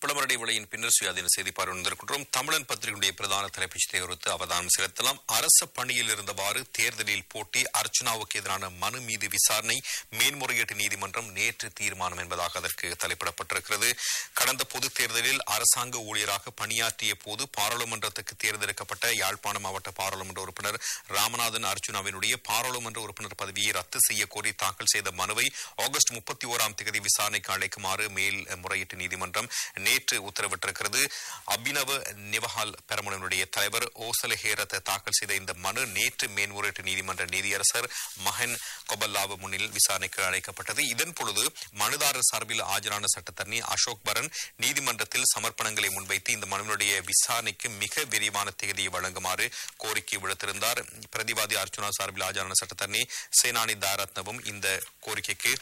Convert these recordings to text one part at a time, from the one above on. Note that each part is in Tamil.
விளம்பர விலையின் பின்னர் சுயாதீன செய்தி பார்வையிருக்கின்றோம் தமிழன் பத்திரிகையுடைய பிரதான தலைப்புச் செய்தியை குறித்து அவதானம் செலுத்தலாம் அரச பணியில் இருந்தவாறு தேர்தலில் போட்டி அர்ச்சுனாவுக்கு எதிரான மனு மீது விசாரணை மேன்முறையீட்டு நீதிமன்றம் நேற்று தீர்மானம் என்பதாக அதற்கு தலைப்பிடப்பட்டிருக்கிறது கடந்த பொதுத் தேர்தலில் அரசாங்க ஊழியராக பணியாற்றிய போது பாராளுமன்றத்துக்கு தேர்ந்தெடுக்கப்பட்ட யாழ்ப்பாண மாவட்ட பாராளுமன்ற உறுப்பினர் ராமநாதன் அர்ச்சுனாவினுடைய பாராளுமன்ற உறுப்பினர் பதவியை ரத்து செய்ய கோரி தாக்கல் செய்த மனுவை ஆகஸ்ட் முப்பத்தி ஓராம் தேதி விசாரணைக்கு அழைக்குமாறு மேல் முறையீட்டு நீதிமன்றம் நேற்று உத்தரவிட்டிருக்கிறது அபினவ நிவஹால் பெரமுனனுடைய தலைவர் ஓசல ஹேரத் தாக்கல் செய்த இந்த மனு நேற்று மேன்முறையீட்டு நீதிமன்ற நீதியரசர் மகன் கொபல்லாவு முன்னில் விசாரணைக்கு அழைக்கப்பட்டது இதன் பொழுது மனுதாரர் சார்பில் ஆஜரான சட்டத்தரணி அசோக் பரன் நீதிமன்றத்தில் சமர்ப்பணங்களை முன்வைத்து இந்த மனுவினுடைய விசாரணைக்கு மிக விரிவான தேதியை வழங்குமாறு கோரிக்கை விடுத்திருந்தார் பிரதிவாதி அர்ச்சுனா சார்பில் ஆஜரான சட்டத்தரணி சேனானி தாரத்னவும் இந்த கோரிக்கைக்கு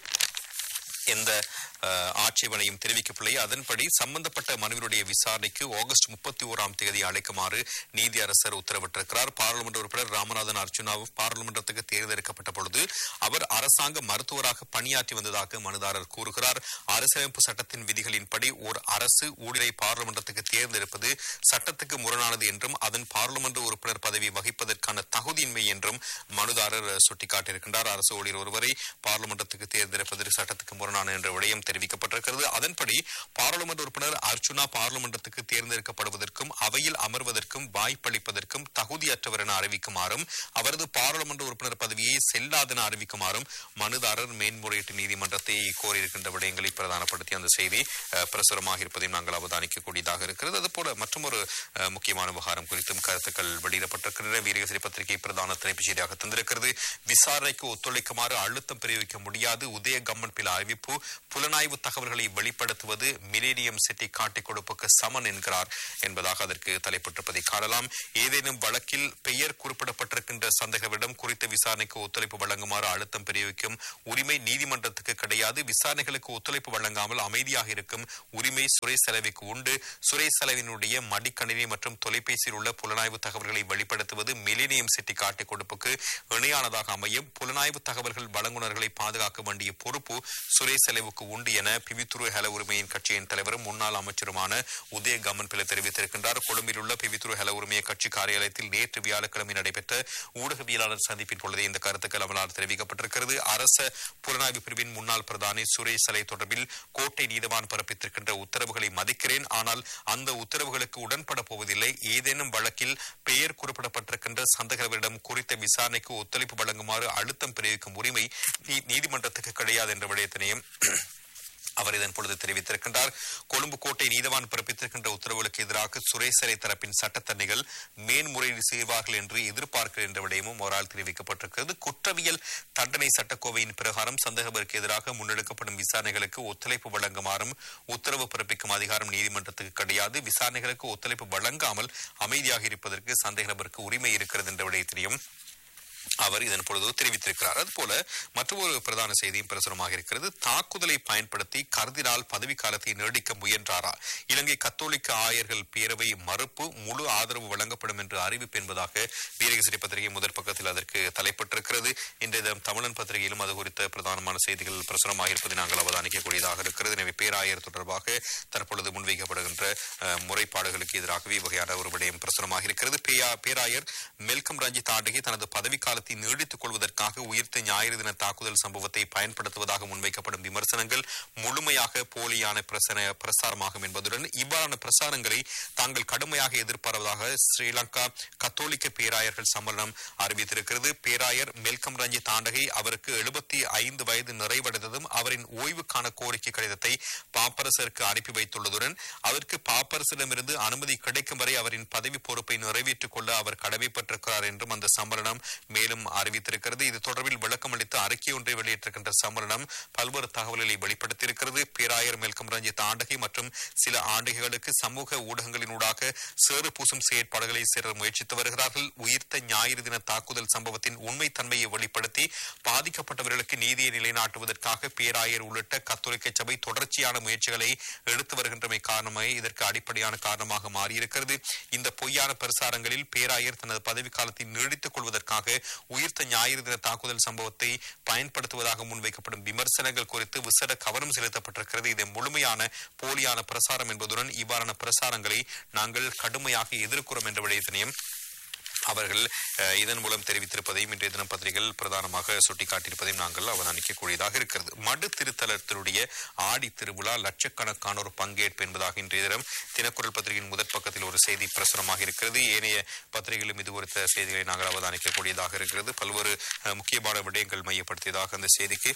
எந்த அஹ், ஆட்சேபனையும் தெரிவிக்கவில்லை அதன்படி சம்பந்தப்பட்ட மனுவினுடைய விசாரணைக்கு ஆகஸ்ட் முப்பத்தி ஓராம் தேதி அழைக்குமாறு நீதியரசர் உத்தரவிட்டிருக்கிறார் பாராளுமன்ற உறுப்பினர் ராமநாதன் அர்ச்சுனாவும் பாராளுமன்றத்துக்கு தேர்ந்தெடுக்கப்பட்ட பொழுது அவர் அரசாங்க மருத்துவராக பணியாற்றி வந்ததாக மனுதாரர் கூறுகிறார் அரசியலமைப்பு சட்டத்தின் விதிகளின்படி ஓர் அரசு ஊழியரை பாராளுமன்றத்துக்கு தேர்ந்தெடுப்பது சட்டத்துக்கு முரணானது என்றும் அதன் பாராளுமன்ற உறுப்பினர் பதவி வகிப்பதற்கான தகுதியின்மை என்றும் மனுதாரர் சுட்டிக்காட்டியிருக்கின்றார் அரசு ஊழியர் ஒருவரை பாராளுமன்றத்துக்கு தேர்ந்தெடுப்பதற்கு சட்டத்துக்கு முரணான என்ற விடயம் தெரிவிக்கப்பட்டிருக்கிறது அதன்படி பாராளுமன்ற உறுப்பினர் அர்ச்சுனா பாராளுமன்றத்துக்கு தேர்ந்தெடுக்கப்படுவதற்கும் அவையில் அமர்வதற்கும் வாய்ப்பளிப்பதற்கும் தகுதியற்றவர் என அறிவிக்குமாறும் அவரது பாராளுமன்ற உறுப்பினர் பதவியை செல்லாதென அறிவிக்குமாறும் மனுதாரர் மேன்முறையீட்டு நீதிமன்றத்தை கோரியிருக்கின்ற விடயங்களை பிரதானப்படுத்தி அந்த செய்தி அஹ், பிரசுரமாக இருப்பதையும் நாங்கள் அவதானிக்கக்கூடியதாக இருக்கிறது அதுபோல மற்றொரு அஹ், முக்கியமான விவகாரம் குறித்தும் கருத்துக்கள் வெளியிடப்பட்டிருக்கின்றன வீரகசிரி பத்திரிகை பிரதான தலைப்புச் செய்தியாக தந்திருக்கிறது விசாரணைக்கு ஒத்துழைக்குமாறு அழுத்தம் பிரயோகிக்க முடியாது உதய கம்மன் பில அறிவிப்பு புலனாய்வு தகவல்களை வெளிப்படுத்துவது மிலேனியம் சிட்டி காட்டிக் கொடுப்புக்கு சமன் என்கிறார் என்பதாக அதற்கு தலைப்பட்டிருப்பதை காணலாம் ஏதேனும் வழக்கில் பெயர் குறிப்பிடப்பட்டிருக்கின்ற சந்தேகவிடம் குறித்த விசாரணைக்கு ஒத்துழைப்பு வழங்குமாறு அழுத்தம் பிரயோகிக்கும் உரிமை நீதிமன்றத்துக்கு கிடையாது விசாரணைகளுக்கு ஒத்துழைப்பு வழங்காமல் அமைதியாக இருக்கும் உரிமை சுரேஷ் செலவிக்கு உண்டு சுரேஷ் செலவினுடைய மடிக்கணினி மற்றும் தொலைபேசியில் உள்ள புலனாய்வு தகவல்களை வெளிப்படுத்துவது மிலேனியம் சிட்டி காட்டிக் கொடுப்புக்கு இணையானதாக அமையும் புலனாய்வு தகவல்கள் வழங்குனர்களை பாதுகாக்க வேண்டிய பொறுப்பு சுரேஷ் செலவுக்கு உண்டு என பிவித்துரு ஹெல உரிமையின் கட்சியின் தலைவரும் முன்னாள் அமைச்சருமான உதய கமன் பிள்ளை தெரிவித்திருக்கின்றார் கொழும்பில் உள்ள பிவித்துரு ஹெல உரிமைய கட்சி காரியாலயத்தில் நேற்று வியாழக்கிழமை நடைபெற்ற ஊடகவியலாளர் சந்திப்பின் பொழுது இந்த கருத்துக்கள் அவரால் தெரிவிக்கப்பட்டிருக்கிறது அரச புலனாய்வு பிரிவின் முன்னாள் பிரதானி சுரேஷ் சலை தொடர்பில் கோட்டை நீதவான் பிறப்பித்திருக்கின்ற உத்தரவுகளை மதிக்கிறேன் ஆனால் அந்த உத்தரவுகளுக்கு உடன்பட போவதில்லை ஏதேனும் வழக்கில் பெயர் குறிப்பிடப்பட்டிருக்கின்ற சந்தகர்களிடம் குறித்த விசாரணைக்கு ஒத்துழைப்பு வழங்குமாறு அழுத்தம் பிரயோகிக்கும் உரிமை நீ- நீதிமன்றத்துக்கு கிடையாது என்ற விடயத்தினையும் அவர் இதன் பொழுது தெரிவித்திருக்கின்றார் கொழும்பு கோட்டை நீதவான் பிறப்பித்திருக்கின்ற உத்தரவுகளுக்கு எதிராக சுரேசரை தரப்பின் சட்டத்தரணிகள் மேன்முறையீடு செய்வார்கள் என்று எதிர்பார்க்கிறேன் என்ற விடயமும் அவரால் தெரிவிக்கப்பட்டிருக்கிறது குற்றவியல் தண்டனை சட்டக்கோவையின் பிரகாரம் சந்தேகபருக்கு எதிராக முன்னெடுக்கப்படும் விசாரணைகளுக்கு ஒத்துழைப்பு வழங்குமாறும் உத்தரவு பிறப்பிக்கும் அதிகாரம் நீதிமன்றத்துக்கு கிடையாது விசாரணைகளுக்கு ஒத்துழைப்பு வழங்காமல் அமைதியாக இருப்பதற்கு சந்தேக நபருக்கு உரிமை இருக்கிறது என்ற விடயத்தினையும் அவர் இதன் பொழுது தெரிவித்திருக்கிறார் அதுபோல மற்றொரு பிரதான செய்தியும் பிரசுரமாக இருக்கிறது தாக்குதலை பயன்படுத்தி கருதினால் பதவிக்காலத்தை நீடிக்க முயன்றாரா இலங்கை கத்தோலிக்க ஆயர்கள் பேரவை மறுப்பு முழு ஆதரவு வழங்கப்படும் என்று அறிவிப்பு என்பதாக வீரகசிரி பத்திரிகை முதற் பக்கத்தில் அதற்கு தலைப்பட்டிருக்கிறது இன்றைய தினம் தமிழன் பத்திரிகையிலும் அது குறித்த பிரதானமான செய்திகள் பிரசுரமாக இருப்பதை நாங்கள் அவதானிக்கக்கூடியதாக இருக்கிறது எனவே பேராயர் தொடர்பாக தற்பொழுது முன்வைக்கப்படுகின்ற அஹ், முறைப்பாடுகளுக்கு எதிராகவே இவ்வகையான ஒரு விடயம் பிரசுரமாக இருக்கிறது பேயா- பேராயர் மெல்கம் ரஞ்சித் ஆண்டகி தனது பதவிக்காலத்தை நீடித்துக் கொள்வதற்காக உயிர்த்த ஞாயிறு தின தாக்குதல் சம்பவத்தை பயன்படுத்துவதாக முன்வைக்கப்படும் விமர்சனங்கள் முழுமையாக போலியான பிரசன பிரசாரமாகும் என்பதுடன் இவ்வாறான பிரசாரங்களை தாங்கள் கடுமையாக எதிர்ப்பதாக ஸ்ரீலங்கா கத்தோலிக்க பேராயர்கள் சம்மேளனம் அறிவித்திருக்கிறது பேராயர் மெல்கம் ரஞ்சித் ஆண்டகை அவருக்கு எழுபத்தி ஐந்து வயது நிறைவடைந்ததும் அவரின் ஓய்வுக்கான கோரிக்கை கடிதத்தை பாப்பரசருக்கு அனுப்பி வைத்துள்ளதுடன் அதற்கு பாப்பரசிடமிருந்து அனுமதி கிடைக்கும் வரை அவரின் பதவி பொறுப்பை நிறைவேற்றிக் கொள்ள அவர் கடமைப்பட்டிருக்கிறார் என்றும் அந்த சம்மேளனம் மேலும் அறிவித்திருக்கிறது இது தொடர்பில் விளக்கம் அளித்து அறிக்கை ஒன்றை வெளியிட்டிருக்கின்ற சம்மேளனம் பல்வேறு தகவல்களை வெளிப்படுத்தியிருக்கிறது பேராயர் மெல்கம் ரஞ்சித் ஆண்டகை மற்றும் சில ஆண்டுகளுக்கு சமூக ஊடகங்களினூடாக சேறு பூசும் செயற்பாடுகளை சிலர் முயற்சித்து வருகிறார்கள் உயிர்த்த ஞாயிறு தின தாக்குதல் சம்பவத்தின் உண்மைத்தன்மையை வெளிப்படுத்தி பாதிக்கப்பட்டவர்களுக்கு நீதியை நிலைநாட்டுவதற்காக பேராயர் உள்ளிட்ட கத்தோலிக்க சபை தொடர்ச்சியான முயற்சி முயற்சிகளை எடுத்து வருகின்றமை காரணமாக இதற்கு அடிப்படையான காரணமாக மாறியிருக்கிறது இந்த பொய்யான பிரசாரங்களில் பேராயர் தனது பதவி காலத்தை நீடித்துக் கொள்வதற்காக உயிர்த்த ஞாயிறு தின தாக்குதல் சம்பவத்தை பயன்படுத்துவதாக முன்வைக்கப்படும் விமர்சனங்கள் குறித்து விசேட கவனம் செலுத்தப்பட்டிருக்கிறது இது முழுமையான போலியான பிரசாரம் என்பதுடன் இவ்வாறான பிரசாரங்களை நாங்கள் கடுமையாக எதிர்க்கிறோம் என்ற விடயத்தினையும் அவர்கள் அஹ், இதன் மூலம் தெரிவித்திருப்பதையும் இன்றைய தினம் பத்திரிகைகள் பிரதானமாக சுட்டிக்காட்டியிருப்பதையும் நாங்கள் அவதானிக்கக்கூடியதாக இருக்கிறது மடு திருத்தலத்தினுடைய ஆடி திருவிழா லட்சக்கணக்கானோர் பங்கேற்பு என்பதாக இன்றைய தினம் தினக்குரல் பத்திரிகையின் முதற் பக்கத்தில் ஒரு செய்தி பிரசுரமாக இருக்கிறது ஏனைய பத்திரிகைகளும் இது குறித்த செய்திகளை நாங்கள் அவதானிக்கக்கூடியதாக இருக்கிறது பல்வேறு அஹ், முக்கியமான விடயங்கள் மையப்படுத்தியதாக அந்த செய்திக்கு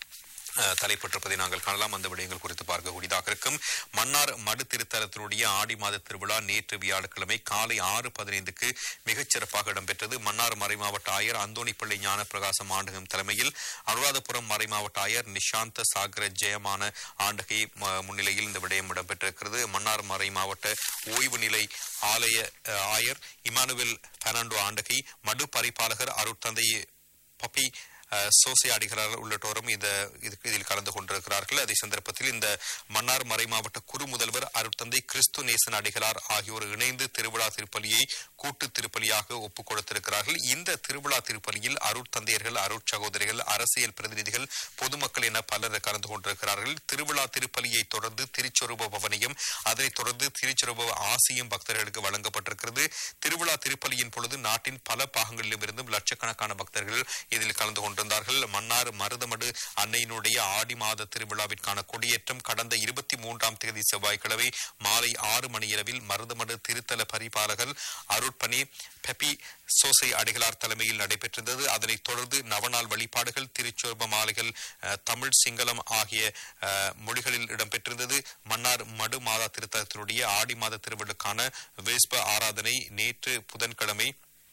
அஹ், தலைப்பட்டிருப்பதை நாங்கள் காணலாம் அந்த விடயங்கள் குறித்து பார்க்கக்கூடியதாக இருக்கும் மன்னார் மடு திருத்தலத்தினுடைய ஆடி மாத திருவிழா நேற்று வியாழக்கிழமை காலை ஆறு பதினைந்துக்கு மிகச் சிறப்பாக இடம்பெற்றது மன்னார் மறைமாவட்ட ஆயர் அந்தோணி பிள்ளை ஞான பிரகாசம் ஆண்டகம் தலைமையில் அனுராதபுரம் மறைமாவட்ட ஆயர் நிஷாந்த சாகர ஜெயமான ஆண்டகை ம- முன்னிலையில் இந்த விடயம் இடம்பெற்றிருக்கிறது மன்னார் மறை மாவட்ட ஓய்வு நிலை ஆலய அஹ், ஆயர் இமானுவேல் பெர்னாண்டோ ஆண்டகை மடு பரிபாலகர் அருட்தந்தை பப்பி அஹ், சோசை அடிகளார் உள்ளிட்டோரும் இந்த இதுக்கு- இதில் கலந்து கொண்டிருக்கிறார்கள் அதே சந்தர்ப்பத்தில் இந்த மன்னார் மறை மாவட்ட குறு முதல்வர் அருட்தந்தை கிறிஸ்து நேசன் அடிகளார் ஆகியோர் இணைந்து திருவிழா திருப்பலியை கூட்டு திருப்பலியாக ஒப்புக் கொடுத்திருக்கிறார்கள் இந்த திருவிழா திருப்பலியில் அருட்தந்தையர்கள் அருட்சகோதரிகள் அரசியல் பிரதிநிதிகள் பொதுமக்கள் என பலர் கலந்து கொண்டிருக்கிறார்கள் திருவிழா திருப்பலியை தொடர்ந்து திருச்சொரூப பவனியும் அதனைத் தொடர்ந்து திருச்சொரூப ஆசியும் பக்தர்களுக்கு வழங்கப்பட்டிருக்கிறது திருவிழா திருப்பலியின் பொழுது நாட்டின் பல பாகங்களிலும் இருந்தும் லட்சக்கணக்கான பக்தர்கள் இதில் கலந்து கொண்டிருந்தார்கள் மன்னார் மருதமடு அன்னையினுடைய ஆடி மாத திருவிழாவிற்கான கொடியேற்றம் கடந்த இருபத்தி மூன்றாம் தேதி செவ்வாய்க்கிழமை மாலை ஆறு மணியளவில் மருதமடு திருத்தல பரிபாலகர் அருட்பணி பெப்பி சோசை அடிகளார் தலைமையில் நடைபெற்றிருந்தது அதனைத் தொடர்ந்து நவநாள் வழிபாடுகள் திருச்சோப மாலைகள் அஹ், தமிழ் சிங்களம் ஆகிய அஹ், மொழிகளில் இடம்பெற்றிருந்தது மன்னார் மடு மாதா திருத்தலத்தினுடைய ஆடி மாத திருவிழுக்கான வேஸ்ப ஆராதனை நேற்று புதன்கிழமை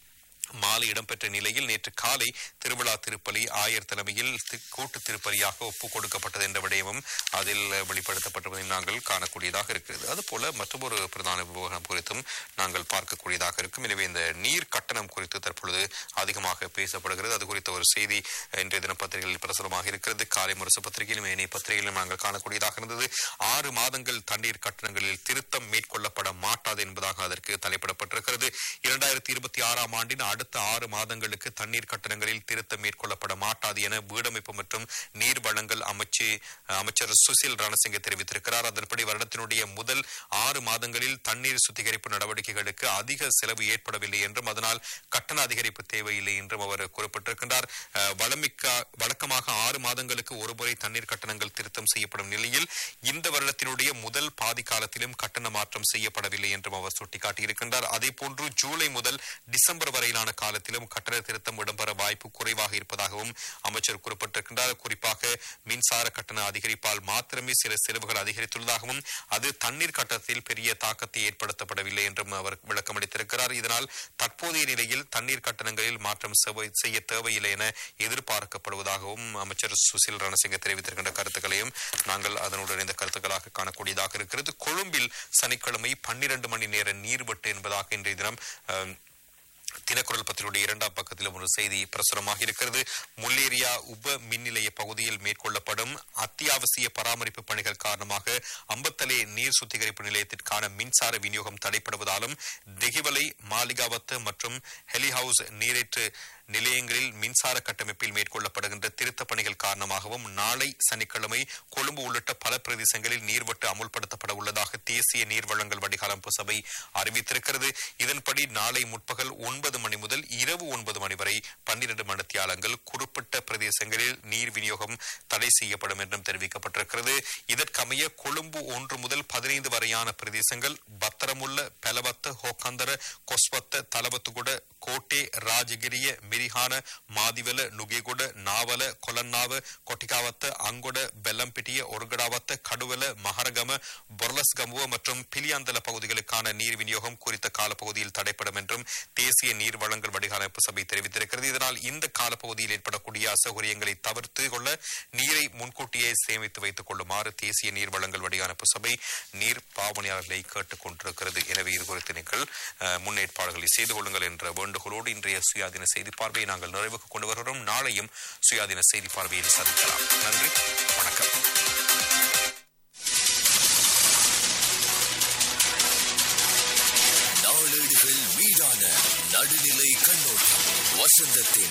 மாலை இடம்பெற்ற நிலையில் நேற்று காலை திருவிழா திருப்பலி ஆயர் தலைமையில் தி- கூட்டு திருப்பலியாக ஒப்புக் கொடுக்கப்பட்டது என்ற விடயமும் அதில் வெளிப்படுத்தப்பட்டதை நாங்கள் காணக்கூடியதாக இருக்கிறது அதுபோல மற்றொரு பிரதான விவகாரம் குறித்தும் நாங்கள் பார்க்கக்கூடியதாக இருக்கும் எனவே இந்த நீர் கட்டணம் குறித்து தற்பொழுது அதிகமாக பேசப்படுகிறது அது குறித்த ஒரு செய்தி இன்றைய தின பத்திரிகைகளில் பிரசுரமாக இருக்கிறது காலை முரசு பத்திரிகையிலும் ஏனைய பத்திரிகையிலும் நாங்கள் காணக்கூடியதாக இருந்தது ஆறு மாதங்கள் தண்ணீர் கட்டணங்களில் திருத்தம் மேற்கொள்ளப்பட மாட்டாது என்பதாக அதற்கு தலைப்பிடப்பட்டிருக்கிறது இரண்டாயிரத்தி இருபத்தி ஆறாம் ஆண்டின் அடுத்த ஆறு மாதங்களுக்கு தண்ணீர் கட்டணங்களில் திருத்தம் மேற்கொள்ளப்பட மாட்டாது என வீடமைப்பு மற்றும் நீர் வழங்கல் அமைச்சு அமைச்சர் சுசில் ரணசிங்க தெரிவித்திருக்கிறார் அதன்படி வருடத்தினுடைய முதல் ஆறு மாதங்களில் தண்ணீர் சுத்திகரிப்பு நடவடிக்கைகளுக்கு அதிக செலவு ஏற்படவில்லை என்றும் அதனால் கட்டண அதிகரிப்பு தேவையில்லை என்றும் அவர் குறிப்பிட்டிருக்கின்றார் அஹ், வளமிக்க வழக்கமாக ஆறு மாதங்களுக்கு ஒருமுறை தண்ணீர் கட்டணங்கள் திருத்தம் செய்யப்படும் நிலையில் இந்த வருடத்தினுடைய முதல் பாதி காலத்திலும் கட்டண மாற்றம் செய்யப்படவில்லை என்றும் அவர் சுட்டிக்காட்டியிருக்கின்றார் அதே போன்று ஜூலை முதல் டிசம்பர் வரையிலான காலத்திலும் கட்டண திருத்தம் இடம்பெற வாய்ப்பு குறைவாக இருப்பதாகவும் அமைச்சர் குறிப்பிட்டிருக்கின்றார் குறிப்பாக மின்சார கட்டண அதிகரிப்பால் மாத்திரமே சில செலவுகள் அதிகரித்துள்ளதாகவும் அது தண்ணீர் கட்டணத்தில் பெரிய தாக்கத்தை ஏற்படுத்தப்படவில்லை என்றும் அவர் விளக்கமளித்திருக்கிறார் இதனால் தற்போதைய நிலையில் தண்ணீர் கட்டணங்களில் மாற்றம் செவ- செய்ய தேவையில்லை என எதிர்பார்க்கப்படுவதாகவும் அமைச்சர் சுசில் ரணசிங்க தெரிவித்திருக்கின்ற கருத்துக்களையும் நாங்கள் அதனுடன் இந்த கருத்துக்களாக காணக்கூடியதாக இருக்கிறது கொழும்பில் சனிக்கிழமை பன்னிரண்டு மணி நேர நீர்வெட்டு என்பதாக இன்றைய தினம் அஹ், தினக்குரல் பத்திரிகையுடைய இரண்டாம் பக்கத்திலும் ஒரு செய்தி பிரசுரமாக இருக்கிறது முல்லேரியா உப மின் நிலைய பகுதியில் மேற்கொள்ளப்படும் அத்தியாவசிய பராமரிப்பு பணிகள் காரணமாக அம்பத்தலே நீர் சுத்திகரிப்பு நிலையத்திற்கான மின்சார விநியோகம் தடைப்படுவதாலும் திகிவலை மாளிகாவத்து மற்றும் ஹெலிஹவுஸ் நீரேற்று நிலையங்களில் மின்சார கட்டமைப்பில் மேற்கொள்ளப்படுகின்ற திருத்தப் பணிகள் காரணமாகவும் நாளை சனிக்கிழமை கொழும்பு உள்ளிட்ட பல பிரதேசங்களில் நீர்வெட்டு அமுல்படுத்தப்பட உள்ளதாக தேசிய நீர் வழங்கல் வடிகாலப்பு சபை அறிவித்திருக்கிறது இதன்படி நாளை முற்பகல் ஒன்பது மணி முதல் இரவு ஒன்பது மணி வரை பன்னிரண்டு மணித்தியாலங்கள் குறிப்பிட்ட பிரதேசங்களில் நீர் விநியோகம் தடை செய்யப்படும் என்றும் தெரிவிக்கப்பட்டிருக்கிறது இதற்கமைய கொழும்பு ஒன்று முதல் பதினைந்து வரையான பிரதேசங்கள் பத்திரமுள்ள பெலவத்த ஹோக்கந்தர கொஸ்வத்த தலவத்துகுட கோட்டே ராஜகிரிய ಮಿರಿಹಾನ ಮಾದಿವೆಲ ನುಗೆಗೊಡ ನಾವಲ ಕೊಲನ್ನಾವ கொட்டிகாவத்த அங்கொட பெல்லம்பிட்டிய ஒருகடாவத்த கடுவல மகரகம பொர்லஸ்கமுவ மற்றும் பிலியாந்தல பகுதிகளுக்கான நீர் விநியோகம் குறித்த காலப்பகுதியில் தடைப்படும் என்றும் தேசிய நீர் வழங்கல் வடிகாலப்பு சபை தெரிவித்திருக்கிறது இதனால் இந்த காலப்பகுதியில் ஏற்படக்கூடிய அசௌகரியங்களை தவிர்த்து கொள்ள நீரை முன்கூட்டியே சேமித்து வைத்துக் கொள்ளுமாறு தேசிய நீர் வழங்கல் வடிகாலப்பு சபை நீர் பாவனையாளர்களை கேட்டுக் கொண்டிருக்கிறது எனவே இது குறித்து நீங்கள் அஹ், முன்னேற்பாடுகளை செய்து கொள்ளுங்கள் என்ற வேண்டுகோளோடு இன்றைய சுயாதீன செய்தி பார்வையை நாங்கள் நிறைவுக்கு கொண்டு வருகிறோம் நாளையும் சுயாதீன செய்தி பார்வையில் சந்திக்கலாம் நன்றி வணக்கம் நடுநிலை கண்ணோட்டம் வசந்தத்தின்